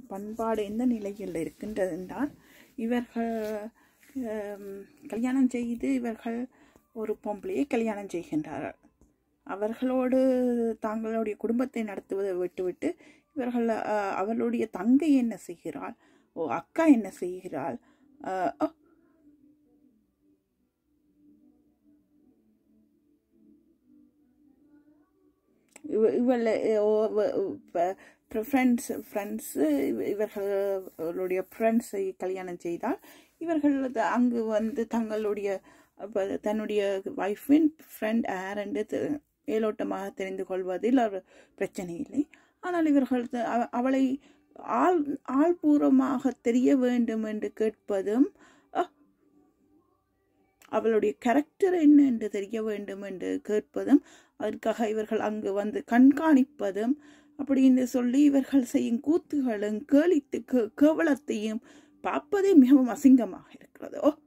பண்பாடு எந்த நிலையில் இருக்கின்றது என்றால் இவர்கள் ஹம், கல்யாணம் செய்து இவர்கள் ஒரு பொம்பளையை கல்யாணம் செய்கின்றார்கள் அவர்களோடு தங்களுடைய குடும்பத்தை நடத்துவதை விட்டுவிட்டு இவர்கள் அஹ், அவர்களுடைய தங்கை என்ன செய்கிறாள் ஓ அக்கா என்ன செய்கிறாள் அஹ், ஓ, இவ- இவள் ஃப்ரெண்ட்ஸ் ஃப்ரெண்ட்ஸு இவர்களுடைய ஃப்ரெண்ட்ஸை கல்யாணம் செய்தால் இவர்கள் அது அங்கு வந்து தங்களுடைய அப்ப தன்னுடைய வைஃபின் ஃப்ரெண்ட் யாரென்று தெ- மேலோட்டமாக தெரிந்து கொள்வதில் ஒரு பிரச்சனை இல்லை ஆனால் இவர்கள் த- அவ- அவளை ஆள் ஆள்பூர்வமாக தெரிய வேண்டும் என்று கேட்பதும் அஹ், அவளுடைய கேரக்டர் என்ன என்று தெரிய வேண்டும் என்று கேட்பதும் அதற்காக இவர்கள் அங்கு வந்து கண்காணிப்பதும் அப்படின்னு சொல்லி இவர்கள் செய்யும் கூத்துகளும் கேலித்து கே- கேவலத்தையும் பார்ப்பதே மிகவும் அசிங்கமாக இருக்கிறது ஓ